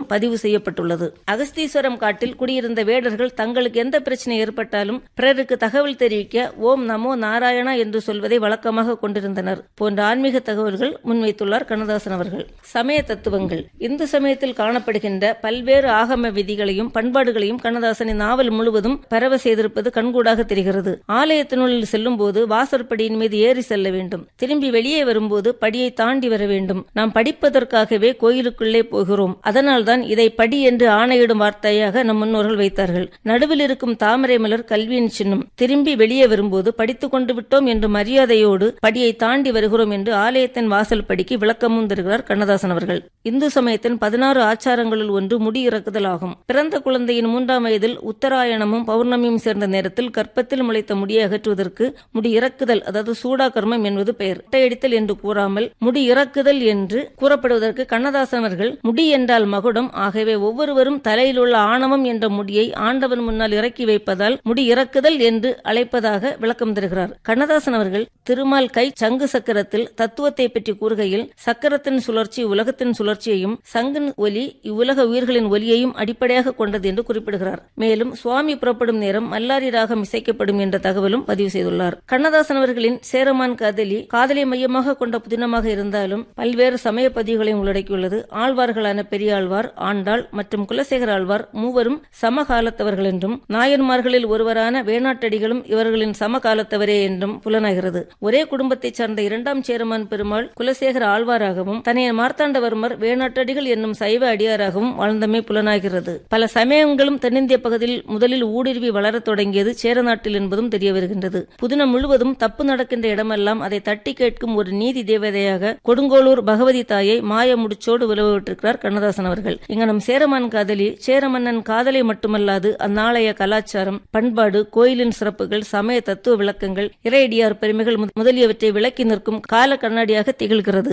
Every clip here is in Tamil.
பதிவு செய்யப்பட்டுள்ளது அகஸ்தீஸ்வரம் காட்டில் குடியிருந்த வேடர்கள் தங்களுக்கு எந்த பிரச்சனை ஏற்பட்டாலும் பிறருக்கு தகவல் தெரிவிக்க ஓம் நமோ நாராயணா என்று சொல்வதை வழக்கமாக கொண்டிருந்தனர் போன்ற ஆன்மீக தகவல்கள் முன்வைத்துள்ளார் கண்ணதாசன் அவர்கள் சமய தத்துவங்கள் இந்து சமயத்தில் காணப்படுகின்ற பல்வேறு ஆகம விதிகளையும் பண்பாடுகளையும் கண்ணதாசனின் நாவல் முழுவதும் பரவ செய்திருப்பது கண்கூடாக தெரிகிறது ஆலயத்தினுள் செல்லும் போது வாசற்படியின் மீது ஏறி செல்ல வேண்டும் திரும்பி வெளியே வரும்போது படியை தாண்டி வர வேண்டும் நாம் படிப்பதற்காகவே கோயிலுக்குள்ளே போகிறோம் அதனால்தான் இதை படி என்று ஆணையிடும் வார்த்தையாக நம் முன்னோர்கள் வைத்தார்கள் நடுவில் இருக்கும் தாமரை மலர் கல்வியின் சின்னம் திரும்பி வெளியே வரும்போது படித்துக் கொண்டு விட்டோம் என்று மரியாதையோடு படியை தாண்டி வருகிறோம் என்று ஆலயத்தின் வாசல் படிக்கு விளக்கமும் தருகிறார் கண்ணதாசன் அவர்கள் இந்து சமயத்தின் பதினாறு ஆச்சாரங்களுள் ஒன்று முடி இறக்குதல் ஆகும் பிறந்த குழந்தையின் மூன்றாம் வயதில் உத்தராயணமும் பௌர்ணமியும் சேர்ந்த நேரத்தில் கற்பத்தில் முளைத்த முடியை அகற்றுவதற்கு முடி இறக்குதல் அதாவது சூடா கர்மம் என்பது பெயர் அடித்தல் என்று கூறாமல் முடி இறக்குதல் என்று கூறப்படுவதற்கு கண்ணதாசன் அவர்கள் முடி என்றால் மகுடம் ஆகவே ஒவ்வொருவரும் தலையில் உள்ள ஆணவம் என்ற முடியை ஆண்டவன் முன்னால் இறக்கி வைப்பதால் முடி இறக்குதல் என்று அழைப்பதாக விளக்கம் தருகிறார் கண்ணதாசன் அவர்கள் திருமால் கை சங்கு சக்கரத்தில் தத்துவத்தை பற்றி கூறுகையில் சக்கரத்தின் சுழற்சி உலகத்தின் சுழற்சியையும் சங்கின் ஒலி இவ்வுலக உயிர்களின் ஒலியையும் அடிப்படையாக கொண்டது என்று குறிப்பிடுகிறார் மேலும் சுவாமி புறப்படும் நேரம் மல்லாரி ராகம் இசைக்கப்படும் என்ற தகவலும் பதிவு செய்துள்ளார் கண்ணதாசன் அவர்களின் சேரமான் காதலி காதலை மையமாக கொண்ட புதினமாக இருந்தாலும் பல்வேறு சமய பதிவுகளையும் உள்ளடக்கியுள்ளது ஆழ்வார்களான பெரியாழ்வார் ஆண்டாள் மற்றும் குலசேகர ஆழ்வார் மூவரும் சமகாலத்தவர்கள் என்றும் நாயன்மார்களில் ஒருவரான வேணாட்டடிகளும் இவர்களின் சமகாலத்தவரே என்றும் புலனாகிறது ஒரே குடும்பத்தைச் சார்ந்த இரண்டாம் சேரமான் பெருமாள் குலசேகர ஆழ்வாராகவும் தனைய மார்த்தாண்டவர்மர் வேணாட்டடிகள் என்னும் சைவ அடியாராகவும் வாழ்ந்தமை புலனாகிறது பல சமயங்களும் தென்னிந்திய பகுதியில் முதலில் ஊடுருவி வளரத் தொடங்கியது சேர நாட்டில் என்பதும் தெரிய வருகின்றது புதினம் முழுவதும் தப்பு நடக்கின்ற இடமெல்லாம் அதை தட்டி கேட்கும் ஒரு நீதி தேவதையாக கொடுங்கோளூர் பகவதி தாயை மாய முடிச்சோடு விளைவிட்டிருக்கிறார் கண்ணதாசன் அவர்கள் இங்கனம் சேரமான் காதலி சேரமன்னன் காதலை மட்டுமல்லாது அந்நாளைய கலாச்சாரம் பண்பாடு கோயிலின் சிறப்புகள் சமய தத்துவ விளக்கங்கள் இறையடியார் பெருமைகள் முதலியவற்றை விளக்கி நிற்கும் கால கண்ணாடியாக திகழ்கிறது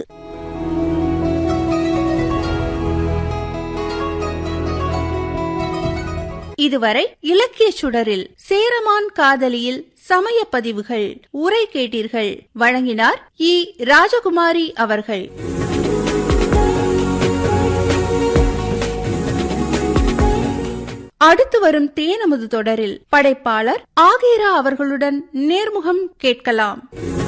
இதுவரை இலக்கிய சுடரில் சேரமான் காதலியில் சமய பதிவுகள் உரை கேட்டீர்கள் வழங்கினார் இ ராஜகுமாரி அவர்கள் அடுத்து வரும் தேனமுது தொடரில் படைப்பாளர் ஆகேரா அவர்களுடன் நேர்முகம் கேட்கலாம்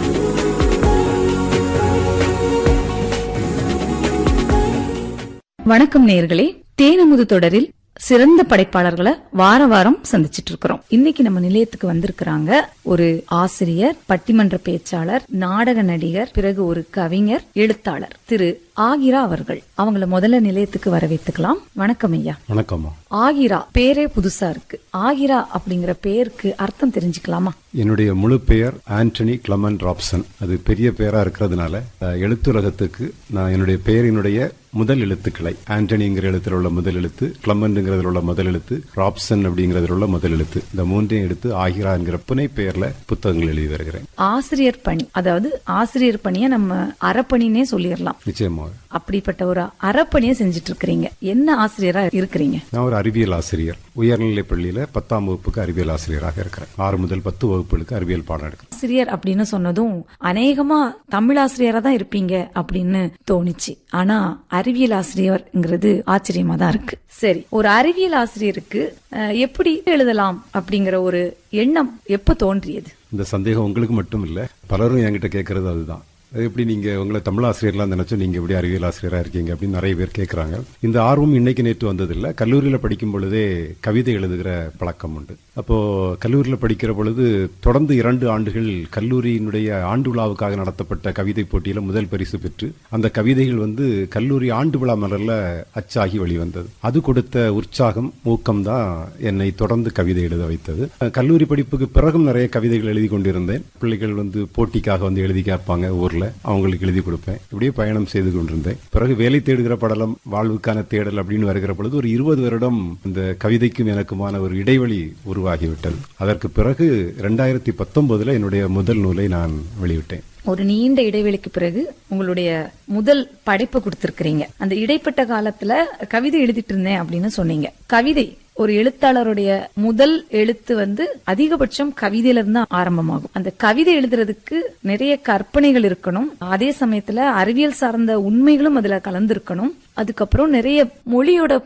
வணக்கம் நேர்களே தேனமுது தொடரில் சிறந்த படைப்பாளர்களை வார வாரம் சந்திச்சிட்டு இருக்கிறோம் இன்னைக்கு நம்ம நிலையத்துக்கு வந்திருக்கிறாங்க ஒரு ஆசிரியர் பட்டிமன்ற பேச்சாளர் நாடக நடிகர் பிறகு ஒரு கவிஞர் எழுத்தாளர் திரு ஆகிரா அவர்கள் அவங்கள முதல்ல நிலையத்துக்கு வரவேத்துக்கலாம் வணக்கம் ஐயா வணக்கம்மா ஆகிரா பேரே புதுசா இருக்கு ஆகிரா அப்படிங்கிற பேருக்கு அர்த்தம் தெரிஞ்சுக்கலாமா என்னுடைய முழு பெயர் ஆண்டனி கிளமன் ராப்சன் அது பெரிய பெயரா இருக்கிறதுனால அஹ், எழுத்துலகத்துக்கு நான் என்னுடைய பெயரினுடைய முதல் எழுத்துக்களை ஆண்டனிங்கிற எழுத்துல உள்ள முதல் எழுத்து கிளமன்ங்கிறதுல உள்ள முதல் எழுத்து ராப்சன் அப்படிங்கறதுல உள்ள முதல் எழுத்து இந்த மூன்றையும் எடுத்து ஆகிரா என்கிற புனை பெயர்ல புத்தகங்கள் எழுதி வருகிறேன் ஆசிரியர் பணி அதாவது ஆசிரியர் பணியை நம்ம அறப்பணினே சொல்லிடலாம் நிச்சயமாக அப்படிப்பட்ட ஒரு அறப்பணியை செஞ்சுட்டு இருக்கிறீங்க என்ன ஆசிரியரா இருக்கிறீங்க நான் ஒரு அறிவியல் ஆசிரியர் உயர்நிலைப் பள்ளியில பத்தாம் வகுப்புக்கு அறிவியல் ஆசிரியராக இருக்கிறேன் ஆறு முதல் பத்து வகுப்புகளுக்கு அறிவியல் பாடம் எடுக்கிறேன் ஆசிரியர் அப்படின்னு சொன்னதும் அநேகமா தமிழ் ஆசிரியரா தான் இருப்பீங்க அப்படின்னு தோணுச்சு ஆனா அறிவியல் ஆசிரியர்ங்கிறது ஆச்சரியமா தான் இருக்கு சரி ஒரு அறிவியல் ஆசிரியருக்கு அஹ், எப்படி எழுதலாம் அப்படிங்கிற ஒரு எண்ணம் எப்ப தோன்றியது இந்த சந்தேகம் உங்களுக்கு மட்டும் இல்ல பலரும் என்கிட்ட கேட்கறது அதுதான் அது எப்படி நீங்க உங்களை தமிழ் ஆசிரியர்லாம் நினைச்சு நீங்க எப்படி அறிவியல் ஆசிரியரா இருக்கீங்க அப்படின்னு நிறைய பேர் கேட்கறாங்க இந்த ஆர்வம் இன்னைக்கு நேற்று வந்ததில்ல கல்லூரியில படிக்கும் பொழுதே கவிதை எழுதுகிற பழக்கம் உண்டு அப்போ கல்லூரியில படிக்கிற பொழுது தொடர்ந்து இரண்டு ஆண்டுகள் கல்லூரியினுடைய ஆண்டு விழாவுக்காக நடத்தப்பட்ட கவிதை போட்டியில முதல் பரிசு பெற்று அந்த கவிதைகள் வந்து கல்லூரி ஆண்டு விழா மலர்ல அச்சாகி வெளிவந்தது அது கொடுத்த உற்சாகம் ஊக்கம் தான் என்னை தொடர்ந்து கவிதை எழுத வைத்தது கல்லூரி படிப்புக்கு பிறகும் நிறைய கவிதைகள் எழுதி கொண்டிருந்தேன் பிள்ளைகள் வந்து போட்டிக்காக வந்து எழுதி கேட்பாங்க ஊர்ல அவங்களுக்கு எழுதி கொடுப்பேன் இப்படியே பயணம் செய்து கொண்டிருந்தேன் பிறகு வேலை தேடுகிற படலம் வாழ்வுக்கான தேடல் அப்படின்னு வருகிற பொழுது ஒரு இருபது வருடம் இந்த கவிதைக்கும் எனக்குமான ஒரு இடைவெளி உருவாகிவிட்டது அதற்கு பிறகு ரெண்டாயிரத்தி பத்தொன்பதுல என்னுடைய முதல் நூலை நான் வெளியிட்டேன் ஒரு நீண்ட இடைவெளிக்கு பிறகு உங்களுடைய முதல் படைப்பை கொடுத்திருக்கிறீங்க அந்த இடைப்பட்ட காலத்துல கவிதை எழுதிட்டு இருந்தேன் அப்படின்னு சொன்னீங்க கவிதை ஒரு எழுத்தாளருடைய முதல் எழுத்து வந்து அதிகபட்சம் கவிதையில இருந்து தான் ஆரம்பமாகும் அந்த கவிதை எழுதுறதுக்கு நிறைய கற்பனைகள் இருக்கணும் அதே சமயத்துல அறிவியல் சார்ந்த உண்மைகளும் அதுல கலந்திருக்கணும் அதுக்கப்புறம் நிறைய மொழியோட